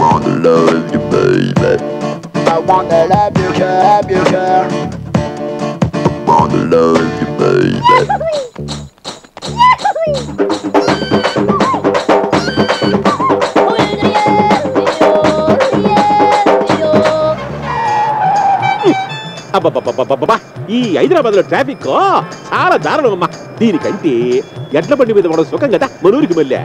wanna love you, baby. I wanna love you, love you, girl. Wanna love you, baby. అబ్బబ్బబ్బబ్బబ్బబ్బా! ఈ హైదరాబాద్ లో traffic చాలా దారుణం అమ్మా దీనికంటే ఎడ్ల బండి మీద మనం సుఖం కదా మనూరికి మళ్ళీ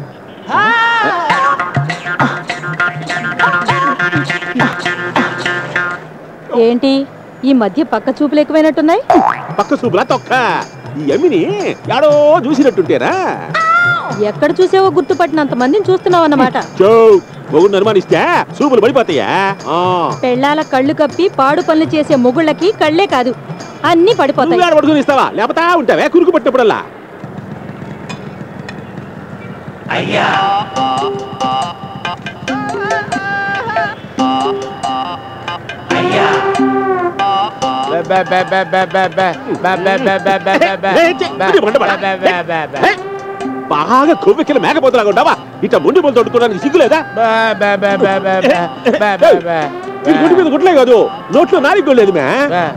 ఏంటి ఈ మధ్య పక్క చూపులు ఎక్కువైనట్టున్నాయి పక్క సూపులా తొక్క ఈ అమ్మిని యాడో చూసినట్టుంటేరా ఎక్కడ చూసావో గుర్తుపట్టినంత మందిని చూస్తున్నావు అన్నమాట చో మొగుడిని అనుమానిస్తే సూపులు పడిపోతాయా ఆ. పెళ్ళాల కళ్ళు కప్పి పాడు పనులు చేసే మొగుళ్ళకి కళ్ళే కాదు అన్ని పడిపోతాయి నువ్వు ఆడ పడుకుని ఇస్తావా లేకపోతే ఉంటావే కురుకు పట్టినప్పుడల్లా ఏ, ఛీ, ఇది మంట పడ. ఏ, బాగా కొవ్వెక్కిన మేకపోతులాగా ఉండవా ఇట్లా ముండి పొలు తొడుకోవడానికి సిగ్గులేదా ఇది గుడి మీద గుట్లే కాదు నోట్లో నాలుగు లేదు మే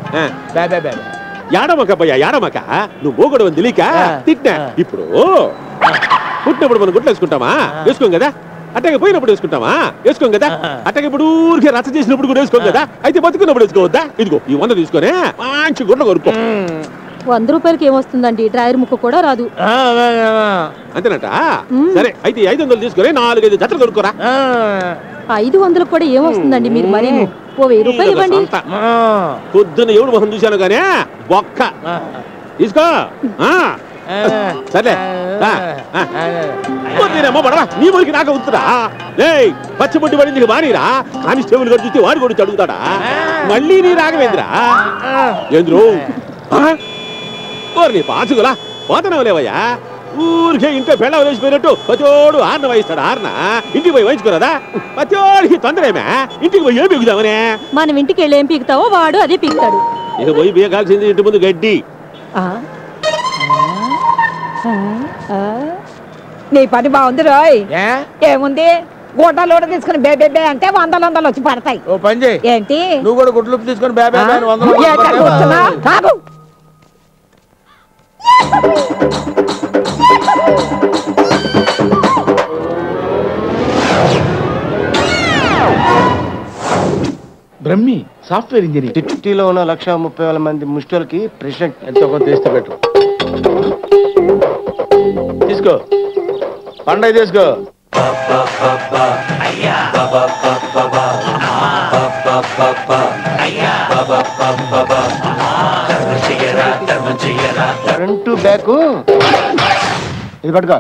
యాడమక భయ్యా యాడమక నువ్వు మోగడు అని తెలియక ఆ. తిట్టినా ఆ. ఇప్పుడు పుట్టినప్పుడు మనం గుట్లు వేసుకుంటామా వేసుకోం కదా అట్టగా పోయినప్పుడు వేసుకుంటామా వేసుకోం కదా ఆ. అట్టగా ఇప్పుడు ఊరికే రచ్చ చేసినప్పుడు కూడా వేసుకోం కదా అయితే బతుకున్నప్పుడు వేసుకోవద్దా ఇదిగో ఈ వంద తీసుకొని మంచి గుడ్ల కొరుకో వంద రూపాయలకి ఏమొస్తుందండి డ్రైవర్ ముక్క కూడా రాదు అంతేనట మ్మ్. సరే అయితే ఈ ఐదు వందలు తీసుకొని నాలుగైదు జతలు కొనుక్కోరా ఐదు వందలకు కూడా ఏమొస్తుందండి మీరు మరీ ఓ వెయ్యి రూపాయలు ఇవ్వండి సొంత. పొద్దున్న ఎవడు మొహం చూశాను కానీ బొక్క తీసుకో ఆ. సర్లే ఆ, ఆ. పొద్దునేమో పడవా నీ మురికి నాకు అవుతురా లేయ్ పచ్చిబొట్టి పడింది బానీరా కానిస్టేబుల్ గారు చూస్తే వాడు కూడా అడుగుతాడా మళ్ళీ నీ రాగవేంద్రా ఏంద్రు ఓరి నీ పాచుగులా పోతనావు లేవయ్యా ఊరికే ఇంట్లో పెళ్ళ వేసిపోయినట్టు పచోడు ఆర్న వహిస్తాడు ఆర్న ఇంటికి పోయి వహించుకోరదా పచోడికి తొందరేమే ఇంటికి పోయి ఏం బిగుదామనే మనం ఇంటికి వెళ్ళి ఏం పీకుతావో వాడు అదే పీకుతాడు ఇక పోయి బీగాల్సింది ఇంటి ముందు గడ్డి ఆ? ఆ? ఆ? నీ పని బాగుంది రోయ్ ఏ? ఏముంది గూటలు కూడా తీసుకుని బే బే బే అంటే వందలు వందలు వచ్చి పడతాయి ఓ పని చేయి ఏంటి నువ్వు కూడా గుడ్లు తీసుకొని బే బే బే అని వందలు ఏ, ఎక్కడ కూర్చున్నా? తాగు. బ్రహ్మి సాఫ్ట్వేర్ ఇంజనీర్ సిటీలో ఉన్న లక్ష ముప్పై వేల మంది ముష్టిలకి ప్రెసిడెంట్ ఎంతో కొంత తీస్తే పెట్టు తీసుకో పండగ తీసుకో ఫ్రంట్ బ్యాక్ ఇది పట్టుకో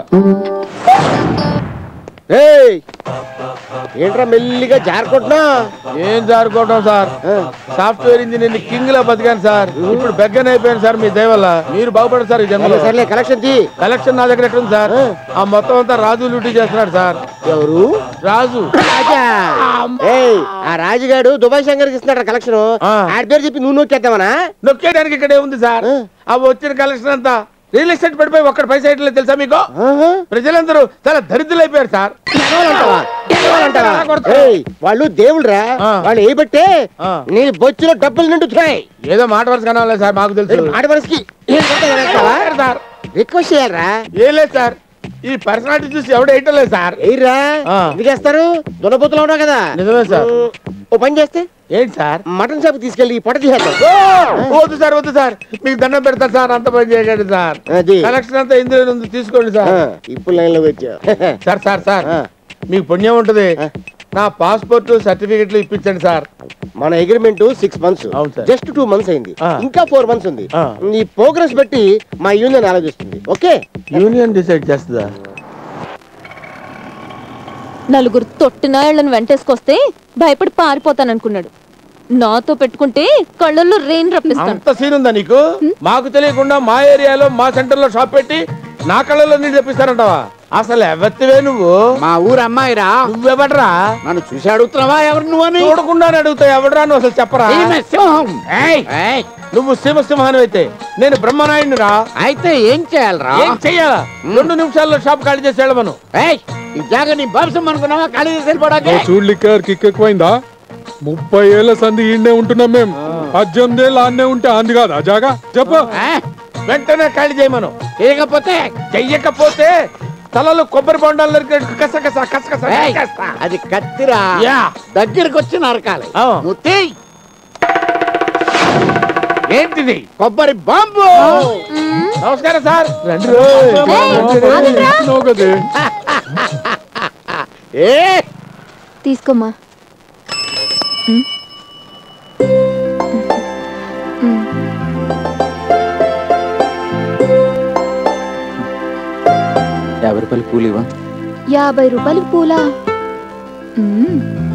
ఏయ్ ఏంట్రా మెల్లిగా జారుకుంటున్నా ఏం జారుకోవడం సార్ సాఫ్ట్వేర్ ఇంజనీర్ కింగ్ లా బతికాను సార్ ఇప్పుడు బెగ్గన్ అయిపోయాను సార్ మీ దయ వల్ల మీరు బాగుపడరు సార్ ఈ సర్లే జన్మలో సర్లే కలెక్షన్ తీ కలెక్షన్ నా దగ్గర ఎక్కడ ఉంది సార్ ఆ మొత్తం అంతా రాజు లూటీ చేస్తున్నాడు సార్ ఎవరు రాజు రాజా ఏయ్ ఆ రాజుగాడు దుబాయ్ శంకర్కి ఇస్తున్నాడు కలెక్షన్ ఆ. ఆడి పేరు చెప్పి నువ్వు నొక్కేద్దామనా నొక్కేయడానికి ఇక్కడ ఏముంది సార్ ఆ వచ్చిన కలెక్షన్ అంతా రియల్ ఎస్టేట్ పడిపోయి ఒక్కడ పైసా ఇట్లేదు తెలుసా మీకు ఆహా. ప్రజలందరూ చాలా దరిద్రులు అయిపోయారు సార్ ఎగవాలంటావా? ఎగవాలంటావా? ఏయ్, వాళ్ళు దేవుళ్ళరా ఆ. వాళ్ళు ఏ బట్టే ఆ. నీ బొచ్చులో డబ్బులు నిండుతున్నాయి ఏదో మాట వరుస కనాలి సార్ మాకు తెలుసు ఆడ వరసకి సార్ రిక్వెస్ట్ చేయాలరా ఏం లేదు సార్ ఈ పర్సనాలిటీ చూసి ఎవడు వేయటం లేదు సార్ ఎయిర్రా ఆ. ఎందుకేస్తారు దున్నపోతులు ఉన్నావు కదా నిజమే సార్ ఉమ్, ఓ పని చేస్తే ఏంటి సార్ మటన్ షాప్ తీసుకెళ్ళి ఈ పొట తీసేద్దాం ఓ, వద్దు సార్ వద్దు సార్ మీకు దండం పెడతాను సార్ అంత పని చేయకండి సార్ అది కలెక్షన్ అంతా ఇందులో ఉంది తీసుకోండి ఆ, సార్ ఇప్పుడు లైన్ లోకి వచ్చా సార్ సార్ సార్ ఆ. మీకు పుణ్యం ఉంటుంది ఆ. నా పాస్పోర్ట్ సర్టిఫికెట్లు ఇప్పించండి సార్ మన అగ్రిమెంట్ సిక్స్ మంత్స్ అవును సార్. జస్ట్ టూ మంత్స్ అయింది ఆ. ఇంకా ఫోర్ మంత్స్ ఉంది ఆ. ఈ ప్రోగ్రెస్ బట్టి మా యూనియన్ ఆలోచిస్తుంది ఓకే యూనియన్ డిసైడ్ చేస్తుందా నలుగురు తొట్టినాళ్ళని వెంటేసుకొస్తే భయపడి పారిపోతాననుకున్నాడు నాతో పెట్టుకుంటే కళ్ళల్లో రెయిన్ రప్పిస్తాను అంత సీన్ ఉందా నీకు మాకు తెలియకుండా మా ఏరియాలో మా సెంటర్ లో షాప్ పెట్టి నా కళ్ళలో నీళ్ళు తెప్పిస్తానంటావా అసలు ఎవత్తివే నువ్వు మా ఊరు అమ్మాయిరా నువ్వెవడరా నన్ను చూసి అడుగుతున్నావా ఎవరు నువ్వు అని చూడకుండానే అడుగుతావు ఎవడరా నువ్వు అసలు చెప్పరా ఈమె సింహం. ఏయ్! ఏయ్, నువ్వు సింహసింహాన్ని అయితే నేను బ్రహ్మనాయుడిని రా అయితే ఏం చేయాలరా ఏం చెయ్యాలా రెండు నిమిషాల్లో షాప్ ఖాళీ చేసి వెళ్ళమను ఏయ్, ఈ జాగా నీ బాంసం అనుకున్నావా ఖాళీ చేసి వెళ్ళిపోవడానికి చూడు లిక్కర్ కిక్ ఎక్కువైందా ముప్పై ఏళ్ళ సంధి ఈడనే ఉంటున్నాం మేము పద్దెనిమిది ఏళ్ళు ఆడనే ఉంటే అంది కాదా జాగా చెప్పు ఆ? వెంటనే ఖాళీ చేయమను చేయకపోతే చెయ్యకపోతే తలలో కొబ్బరి బొండాలు నరికినట్టు కస కస కస కస ఏయ్, నరికేస్తా. అది కత్తిరా యా. దగ్గరికి వచ్చి నరకాలి ఆ. నువ్వు తీయ్. ఏంటిది కొబ్బరి బాంబు నమస్కారం సార్ రండి ఏయ్, ఏయ్, ఆగండ్రా. ఇచ్చినావు కదే ఏ తీసుకోమ్మా యాభై రూపాయలు కూలి ఇవ్వ యాభై రూపాయలకి పూలా మ్మ్.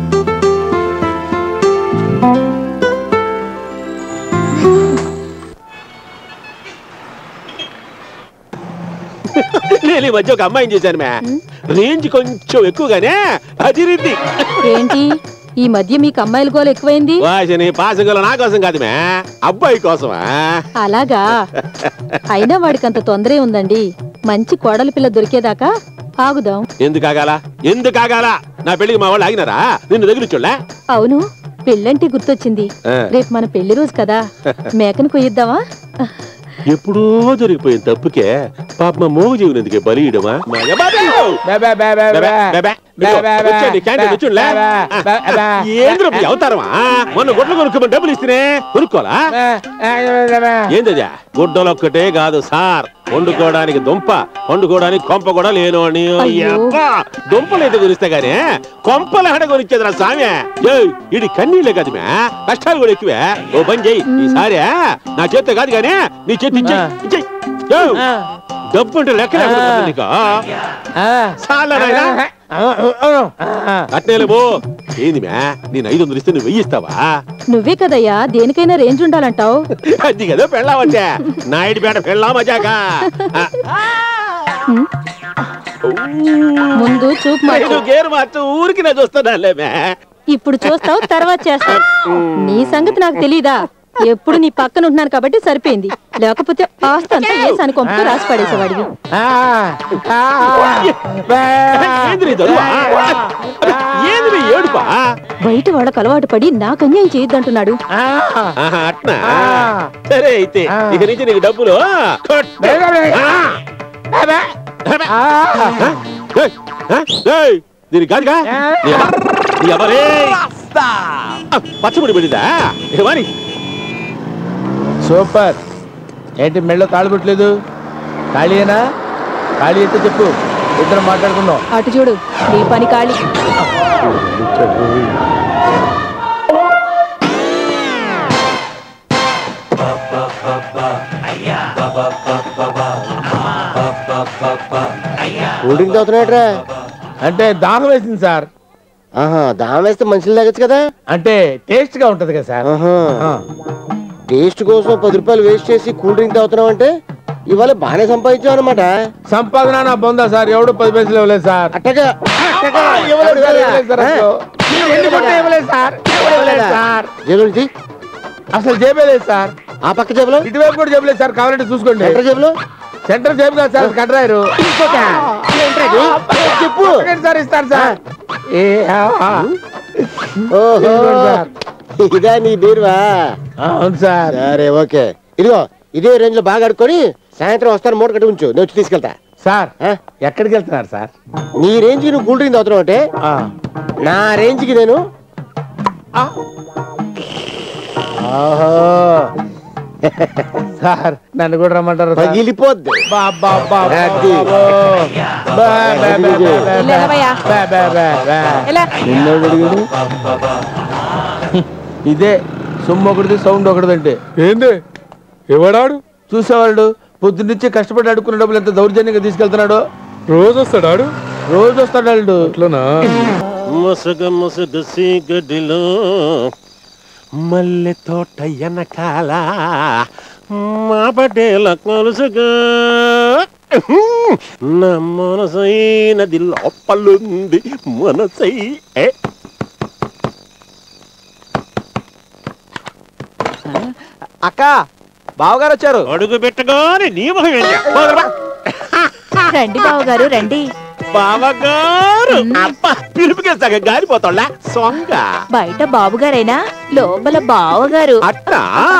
నేను ఈ మధ్య ఒక అమ్మాయిని చేశాను మే రేంజ్ కొంచెం ఎక్కువగానే అదిరింది ఏంటి ఈ మధ్య మీకు అమ్మాయిల గోలు ఎక్కువైంది వాసిని పాసగల నా కోసం కాదు మే అబ్బాయి కోసమా అలాగా అయినా వాడికి అంత తొందరే ఉందండి మంచి కోడలి పిల్ల దొరికేదాకా ఆగుదాం ఎందుకు ఆగాల ఎందుకు ఆగాల నా పెళ్లికి మా వాళ్ళు ఆగినారా నిన్ను దగ్గర చూడలే అవును పెళ్ళంటే గుర్తొచ్చింది ఆ. రేపు మన పెళ్లి రోజు కదా మేకను కొయ్యిద్దామా ఎప్పుడో జరిగిపోయిన తప్పుకే పాప మా మోగు జీవుని ఎందుకే బలియడమా బే, బే, బే, బే, బే. బే, బే, బే. వచ్చేది క్యాంటీన్ వచ్చుడులే. బే, బే, బే. ఏంద్ర మీ అవతారమా మొన్న గుడ్లు కొనుక్కోమని డబ్బులు ఇస్తేనే కొనుక్కోలా బే, బే, బే. ఏందది గుడ్డలు ఒక్కటే కాదు సార్ వండుకోవడానికి దుంప వండుకోవడానికి కొంప కూడా లేను అని అయ్యో. దుంపలు అయితే గురిస్తే గానీ కొంపలు హడ గురించేదిరా సామె ఏయ్, ఇది కన్నీళ్ళే కాదు మే కష్టాలు కూడా ఎక్కువే ఓ పని చెయ్యి ఈసారి నా చేత్తో కాదు గానీ నీ చేతి ఇచ్చేయ్, ఇచ్చేయ్. ఏయ్, ఆ, డబ్బు అంటే లెక్క లేకుండా పోతుంది నీకు ఆ. చాలా నాయనా. ఆ, అవును. ఆ. అట్నేలే పో ఏంది మ్యా నేను ఐదు వందలు ఇస్తే నువ్వు వెయ్యిస్తావా నువ్వే కదయ్యా దేనికైనా రేంజ్ ఉండాలంటావు అది కదా పెళ్ళావంటే నాయుడు పేట పెళ్ళా మజాక ముందు చూపు మార్చు గేరు మార్చు ఊరికి నా చూస్తానులే మ్యా ఇప్పుడు చూస్తావు తర్వాత చేస్తావు నీ సంగతి నాకు తెలీదా ఎప్పుడు నీ పక్కన ఉంటున్నాను కాబట్టి సరిపోయింది లేకపోతే ఆస్తి అంతా ఏ సనికొంపతో రాసి పడేసేవాడివి ఆ, ఆ, బే. ఏంది నీ దరువా? ఏంది నీ ఏడుపా బయట వాళ్ళకు అలవాటు పడి నాకు అన్యాయం చేయొద్దంటున్నాడు ఆ. ఆహా, అట్నా ఆ. సరే అయితే ఆ. ఇక నుంచి నీకు డబ్బులు కొట్టు. బే, బే, బే. ఆ. బే, బే. ఆ. ఆ? ఏయ్, ఆ? ఏయ్, దీనికి కాదుగా నీ అబ్బ- నీ అబ్బరే పచ్చముడి పడిందా ఏమని సూపర్ ఏంటి మెళ్ళో తాళిబుట్లేదు ఖాళీయేనా ఖాళీ అయితే చెప్పు ఇద్దరం మాట్లాడుకుందాం అటు చూడు నీ పని ఖాళీ కూల్ డ్రింక్ తాగుతున్నాడరా అంటే దాహం వేసింది సార్ ఆహా దాహం వేస్తే మనుషులు తాగొచ్చు కదా అంటే టేస్ట్ గా ఉంటది కదా సార్ ఆహా ఆ. టేస్ట్ కోసం పది రూపాయలు వేస్ట్ చేసి కూల్ డ్రింక్ తాగుతున్నావు అంటే ఇవాళ బాగానే సంపాదించావు అనమాట సంపాదన నా బొందా సార్ ఎవడు పది పైసలు ఇవ్వలేదు సార్ అట్టగా అట్టగా ఎవడు ఇవ్వలేదు ఇవ్వలేదు సార్ కదా? అసలు. నేను ఎన్ని కొట్టినా ఇవ్వలేదు సార్ ఎవడు ఇవ్వలేదు సార్ జేబులో నుంచి అసలు జేబే లేదు సార్ ఆ పక్క జేబులో ఇటువైపు కూడా జేబులేదు సార్ కావాలంటే చూసుకోండి సెంటర్ జేబులో సెంటర్ జేబు కాదు సార్ కట్రాయరు ఏంట్రా ఇది? చెప్పు సార్ ఇస్తారు సార్ ఏ, ఆ, ఆ. ఓహో ఇదిగోండి సార్. ఇదా నీ బీరువా ఆ, అవును సార్ సరే ఓకే ఇదిగో ఇదే రేంజ్ లో బాగా అడుక్కొని సాయంత్రం వస్తాను మూట కట్టి ఉంచు నేను వచ్చి తీసుకెళ్తా సార్ ఆ? ఎక్కడికి వెళ్తున్నారు సార్ నీ రేంజ్ కి నువ్వు కూల్ డ్రింక్ తాగుతున్నావు అంటే ఆ. నా రేంజ్ కి నేను ఆ. ఓహో. సార్ నన్ను కూడా రమ్మంటారు సార్ పగిలిపోద్ది బా, బా, బా, బా, అది. బా. బా, బా, బా, బా, బా, ఇల్లు ఎలవయ్యా. బా, బా, బా, బా. ఎలా నిన్నెవడు అడిగాడు? ఇదే సొమ్ము ఒకటిది సౌండ్ ఒకటిదంటే ఏంది ఎవడాడు చూసేవాళ్ళు పొద్దున్నుంచి కష్టపడి అడుక్కున్న డబ్బులు ఎంత దౌర్జన్యంగా తీసుకెళ్తున్నాడు రోజు వస్తాడాడు రోజు వస్తాడు వాళ్ళు అట్లనా ముసగ ముసగ సీగడిలో మల్లె తోట వెనకాల మా పటేల కొలుసుగా నా మనసైనది లోపలుంది మనసై ఏ? అక్క బావగారు వచ్చారు అడుగు పెట్టగానే నీ మొహం ఏంటి? పోదురా. రండి బావగారు రండి బావగారు అబ్బా పిలుపుకే సగం గారిపోతాళ్ళ సొంగ బయట బాబుగారైనా లోపల బావగారు అట్టా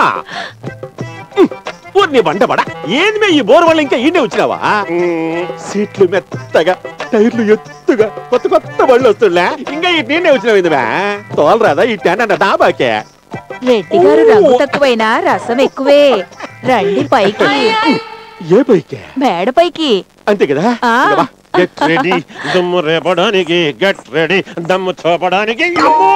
నీ బండబడ ఏంది మే ఈ బోర్ వల్ల ఇంకా ఈడే వచ్చినావా సీట్లు మెత్తగా టైర్లు ఎత్తుగా కొత్త కొత్త బళ్ళు వస్తుండే ఇంకా ఈ నిన్నే వచ్చినావు ఇందుమే తోలరాదా ఈ టెన్ అన్న డాబాకే రెడ్డి గారు రంగు తక్కువైనా రసం ఎక్కువే రండి పైకి ఏ బైకే మేడ పైకి అంతే కదా ఆ. గెట్ రెడీ దమ్ము రేపడానికి గెట్ రెడీ దమ్ము చూపడానికి అమ్మో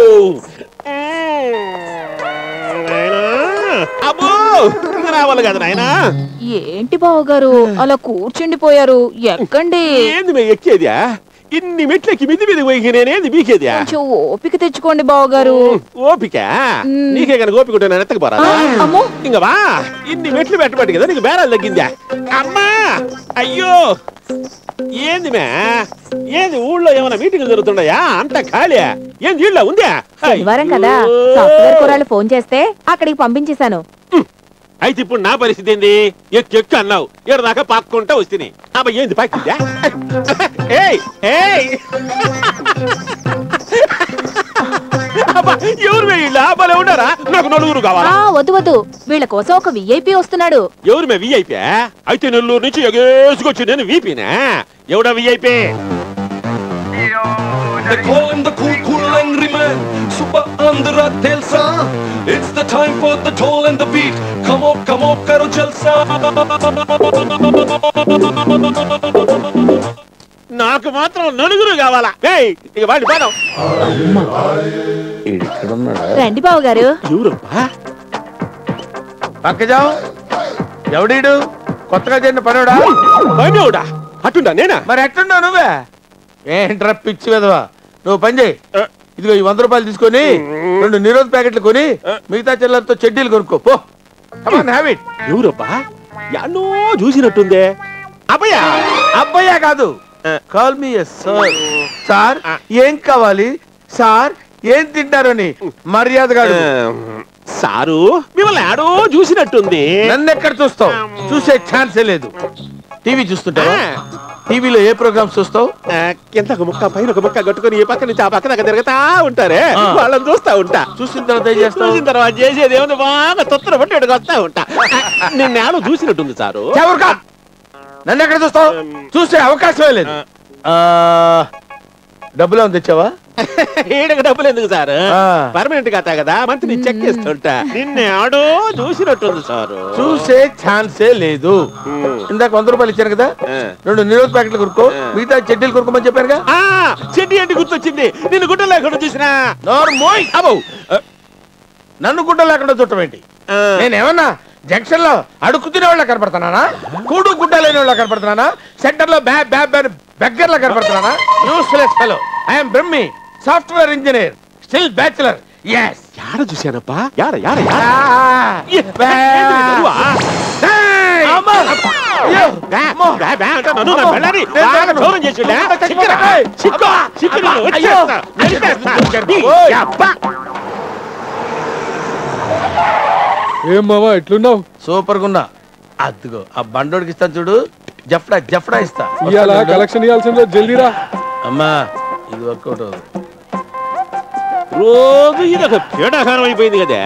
నాయనా, అబ్బో ఇంక రావాలి కదా నాయనా ఏంటి బావగారు అలా కూర్చుండిపోయారు ఎక్కండి ఏంది మే ఎక్కేదా ఇన్ని మెట్లకి మిది మీద పోయి నేనేది మీకేదా కొంచెం ఓపిక తెచ్చుకోండి బావగారు ఓపిక నీకే కనుక ఓపిక ఉంటే నేను ఎత్తకు పోరా ఆ, అమ్మో ఇంక వా ఇన్ని మెట్లు పెట్టబట్టి కదా నీకు బేరాలు తగ్గిందా అమ్మా అయ్యో ఏంది మే ఏంది ఊళ్ళో ఏమైనా మీటింగ్ జరుగుతుండయా అంత ఖాళీ ఏంది ఇళ్ళ ఉందా శనివారం కదా అయ్యో. సాఫ్ట్వేర్ కూరలు ఫోన్ చేస్తే అక్కడికి పంపించేశాను అయితే ఇప్పుడు నా పరిస్థితి ఏంది ఎక్కి ఎక్కి అన్నావు ఏడు దాకా పాక్కుంటా వస్తుంది అబ్బా ఏంది పాకిందా ఏయ్ ఏయ్ అబ్బా ఎవరు మే ఇళ్ళ భలే ఉండారా నాకు నలుగురు ఆ కావాలా వద్దు వద్దు వీళ్ళ కోసం ఒక విఐపి వస్తున్నాడు ఎవరు మే విఐపి అయితే నెల్లూరు నుంచి ఎగేసుకొచ్చి నేను వీపీనా ఎవడా VIP They call him the cool, cool angry man. Super Andhra Telsa. It's the time for the toll and the beat. Come up, come up, karo jalsa. నాకు మాత్రం నలుగురు కావాలా ఏయ్ ఇక వాడి పాదం రండి బావగారు ఎవరబ్బా పక్కజాం ఎవడీడు కొత్తగా చేరిన పనివాడా పనివాడా అటుండా నేనా మరి ఎట్టున్నావు నువ్వే ఏంట్రా పిచ్చి విధవా నువ్వు పని చేయి ఇదిగో ఈ వంద రూపాయలు తీసుకొని రెండు నిరోధ ప్యాకెట్లు కొని మిగతా చిల్లరతో చెడ్డీలు కొనుక్కో పో హ్యావ్ ఇట్ ఎవరబ్బా ఎన్నో చూసినట్టుందే అబ్బయ్యా అబ్బయ్యా కాదు కాల్ మీ సార్ సార్ ఏం కావాలి సార్ ఏం తింటారని మర్యాద కాదు సారు మిమ్మల్ని ఆడో చూసినట్టుంది నన్ను ఎక్కడ చూస్తావు చూసే ఛాన్సే లేదు టీవీ చూస్తుంటావా టీవీలో ఏ ప్రోగ్రామ్స్ చూస్తావు ఆ, కింద ఒక ముక్క పైన ఒక ముక్క కట్టుకొని ఈ పక్క నుంచి ఆ పక్క దాకా తిరుగుతా ఉంటారే ఆ. వాళ్ళని చూస్తా ఉంటా చూసిన తర్వాత ఏం చేస్తావు చూసిన తర్వాత చేసేది ఏమన్నా బాగా తొత్తర పట్టి ఇక్కడికి వస్తా ఉంటా నిన్న ఆడో చూసినట్టుంది సారు ఎవరుకా నన్ను ఎక్కడ చూస్తావు చూసే అవకాశమే లేదు ఆ, డబ్బులు ఏమైనా తెచ్చావా ఈడకి డబ్బులు ఎందుకు సార్ ఆ. పర్మనెంట్ ఖాతా కదా మంత్లీ చెక్ చేస్తుంటా నిన్నే ఆడో చూసినట్టుంది సారు చూసే ఛాన్సే లేదు ఉమ్. ఇందాక వంద రూపాయలు ఇచ్చాను కదా ఆ. రెండు నిరోధ ప్యాకెట్లు కొనుక్కో మిగతా చెడ్డీలు కొనుక్కోమని చెప్పానుగా ఆ చెడ్డి అంటే గుర్తొచ్చింది నిన్ను గుడ్డ లేకుండా చూసినా నోరు మోయ్ అబ్బో నన్ను గుడ్డ లేకుండా చుట్టం ఏంటి ఆ. నేనేమన్నా జంక్షన్ లో అడుగు తినే వాళ్ళ కనపడుతున్నానా కూడు గుడ్డ లేని వాళ్ళ కనపడుతున్నానా సెంటర్ లో బ్యా బ్యా బ్యా బెగ్గర్ లా కనపడుతున్నానా useless fellow I'm Brahmi software engineer still bachelor yes యాడ చూశానప్పా యాడ యాడ యాడ ఏ, ఏంది నీ నవ్వా? బా, బా, బా అంటా నన్ను నా పెళ్ళాన్ని బాగా దూరం చేసిండా? చిక్కురా, చిక్కు, చిక్కు నిన్ను వచ్చేస్తా, నరికేస్తా. నీ అబ్బా. ఏం మావా ఎట్లున్నావు సూపర్ గున్నా అద్దుగో ఆ బండోడికి ఇస్తాను చూడు జఫ్డా జఫ్డా ఇస్తా ఇవాళ కలెక్షన్ ఇవ్వాల్సిందే జల్దీరా అమ్మా ఇది వర్కౌట్ అవుతుంది రోజు ఇది ఒక పీడాహారం అయిపోయింది కదా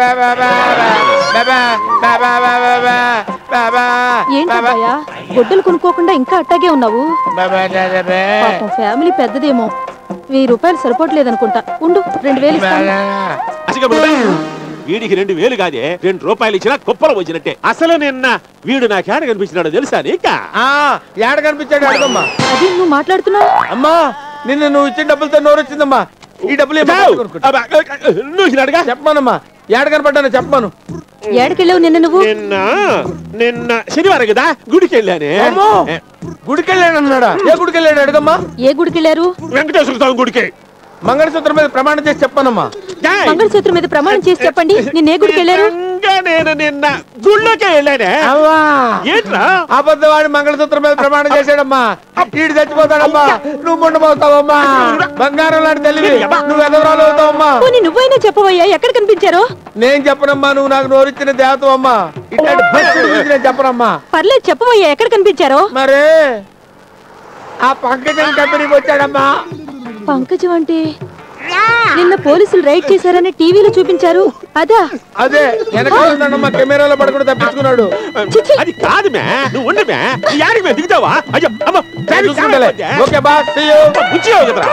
ఏంటయ్యా గుడ్డలు కొనుక్కోకుండా ఇంకా అట్టాగే ఉన్నావు పాపం ఫ్యామిలీ పెద్దదేమో వెయ్యి రూపాయలు సరిపోవట్లేదనుకుంటా ఉండు రెండు వేలు ఇస్తాను అసిగబుడు. వీడికి రెండు వేలు కాదే రెండు రూపాయలు ఇచ్చినా కుప్పలు వచ్చినట్టే అసలు నిన్న వీడు నా క్యాడ కనిపించినాడు తెలుసా నీక ఆ ఏడ కనిపించాడు అడగమ్మా అది నువ్వు మాట్లాడుతున్నావు అమ్మా నిన్న నువ్వు ఇచ్చిన డబ్బులతో నోరు వచ్చిందమ్మా ఈ డబ్బులు ఏమో కొనుక్కుంటా. అబ్బా, నువ్వు ఇచ్చినాడుగా చెప్పమానమ్మా ఏడ కనపడ్డానో చెప్పమాను ఏడకెళ్ళావు నిన్న నువ్వు నిన్న నిన్న శనివారం కదా గుడికి వెళ్ళానే అమ్మో గుడికి వెళ్ళాడు అన్నాడా ఏ గుడికి వెళ్ళాడు అడగమ్మా ఏ గుడికెళ్ళారు వెంకటేశ్వర స్వామి గుడికి మంగళసూత్రం మీద ప్రమాణం చేసి చెప్పానమ్మా ఏయ్, మంగళసూత్రం మీద ప్రమాణం చేసి చెప్పండి నిన్న ఏ గుడికెళ్ళారు నిజంగా నేను నిన్న గుళ్ళోకే వెళ్ళానే అవ్వా ఏంట్రా అబద్ధవాడి మంగళసూత్రం మీద ప్రమాణం చేశాడమ్మా ఈడు చచ్చిపోతాడమ్మా నువ్వు ముండబోతావమ్మా బంగారం లాంటి తెలివి నువ్వు ఎదవరాలు అవుతావమ్మా పోనీ నువ్వైనా చెప్పవయ్యా ఎక్కడ కనిపించారో నేను చెప్పనమ్మా నువ్వు నాకు నోరిచ్చిన దేవతవమ్మా ఇట్లాంటి భక్తుడి గురించి నేను చెప్పనమ్మా పర్లేదు చెప్పవయ్యా ఎక్కడ కనిపించారో మరే ఆ పంకజం కంపెనీకి వచ్చాడమ్మా పంకజం అంటే నిన్న పోలీసులు రైడ్ చేశారని టీవీలో చూపించారు అదా అదే వెనకాలమ్మా కెమెరాలో పడకుండా తప్పించుకున్నాడు అది కాదు మే నువ్వు ఉండు మే నీ యాడికి మే దిగుతావా అయ్యో అమ్మ చూసుకుంటలే ఓకే బా see you. ఉంచేవు కదరా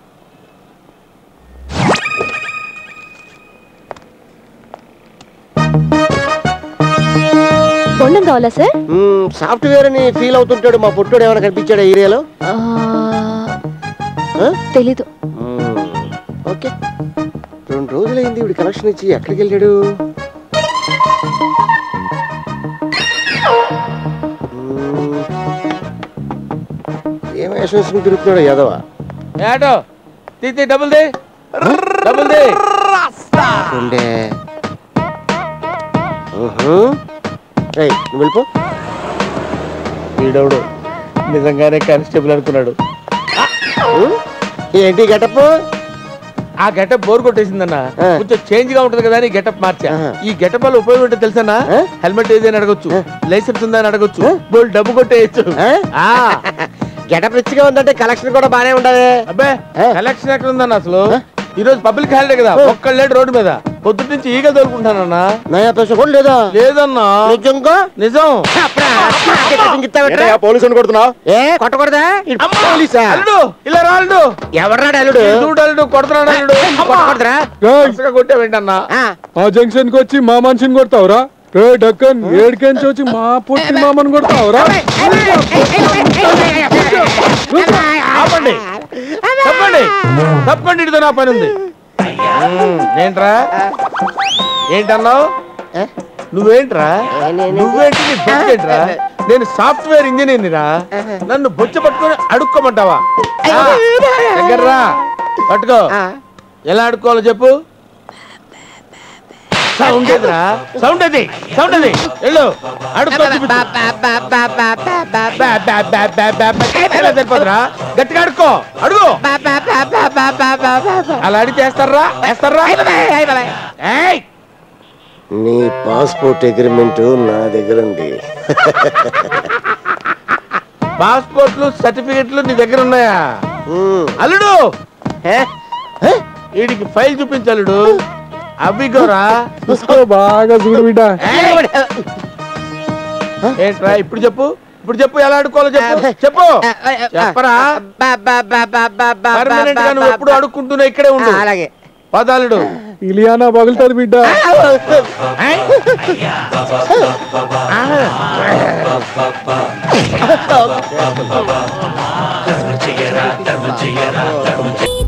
బొండం కావాలా సార్ మ్మ్, సాఫ్ట్వేర్ అని ఫీల్ అవుతుంటాడు మా పుట్టోడు ఏమైనా కనిపించాడు ఏరియాలో ఆ? తెలీదు మ్మ్, ఓకే రెండు రోజులైంది ఇవి కనెక్షన్ ఇచ్చి ఎక్కడికి వెళ్ళాడు మ్మ్, ఏం వేషం వేసుకుని తిరుగుతున్నాడు యాదవ ఏటో తీ డబుల్ ది డబుల్ ది ఉండే ఊహు. ఏయ్, నువ్వు వెళ్ళిపో వీడవుడు నిజంగానే కానిస్టేబుల్ అనుకున్నాడు ఊ? ఏంటి గెటప్ ఆ గెటప్ బోర్ కొట్టేసిందన్న ఆ. కొంచెం చేంజ్ గా ఉంటది కదా అని గెటప్ మార్చా ఆహా. ఈ గెటప్ వల్ల ఉపయోగం ఏంటో తెలుసా ఆ? హెల్మెట్ ఏదైనా అడగొచ్చు ఆ. లైసెన్స్ ఉందా అని అడగొచ్చు ఆ? బోల్ డబ్బు కొట్టేయచ్చు ఆ? ఆ. గెటప్ రిచ్గా ఉందంటే కలెక్షన్ కూడా బానే ఉండాలి అబ్బే ఆ? కలెక్షన్ ఎక్కడ ఉందన్న అసలు ఆ? ఈ రోజు పబ్లిక్ హాలిడే కదా ఆ. ఒక్కళ్ళు లేడు రోడ్డు మీద పొద్దుటి నుంచి ఈగ తోలుకుంటానన్నా నయా పైసా కూడా లేదా లేదన్నా నిజంగా నిజం పోలీసుని కొడుతున్నావు ఏ కొట్టకూడదా ఈడు పోలీసా అల్లుడు ఇలా రాళ్ళు ఎవడ్రాడు అల్లుడు చూడు అల్లుడు కొడుతున్నాడు అల్లుడు కొట్టకూడదురా రేయ్, వరుసగా కొట్టావేంటన్నా ఆ, ఆ జంక్షన్ కి వచ్చి మా మనిషిని కొడతావురా రే డక్కన్ ఏడికెంచి వచ్చి మా పుట్టి మామని కొడతావురా ఆపండి తప్పండి తప్పండి ఇడితో నా పని ఉంది ఉమ్, ఏంట్రా ఏంటన్నావు ఏ? నువ్వేంట్రా నేనేంటి? నువ్వేంటి నీ బొచ్చేంట్రా నేను సాఫ్ట్వేర్ ఇంజనీర్ రా నన్ను బొచ్చ పట్టుకొని అడుక్కోమంటావా ఆ, దగ్గర్రా పట్టుకో ఆ. ఎలా అడుక్కోవాలో చెప్పు సౌండ్ ఎదురా సౌండ్ అది సౌండ్ అది వెళ్ళు అడుక్కో చూపించు. బా, బా, బా, బా, బా, బా. ఎలా సరిపోదురా గట్టిగా అడుక్కో అడుగు అలా అడిగి చేస్తారా వేస్తారా ఏయ్! నీ పాస్పోర్ట్ అగ్రిమెంట్ నా దగ్గర ఉంది పాస్పోర్ట్లు సర్టిఫికెట్లు నీ దగ్గర ఉన్నాయా ఉమ్. అల్లుడు ఏ? వీడికి ఫైల్ చూపించలుడు అవిగోరా చూసుకో బాగా చూడు బిడ్డ ఏంట్రా ఇప్పుడు చెప్పు ఇప్పుడు చెప్పు ఎలా అడుక్కోవాలో చెప్పు చెప్పు చెప్పరా పర్మనెంట్ గా నువ్వు ఎప్పుడు అడుక్కుంటూనే ఇక్కడే ఉండు అలాగే పదాలుడు ఇలియానా పగులుతుంది బిడ్డ ఆ.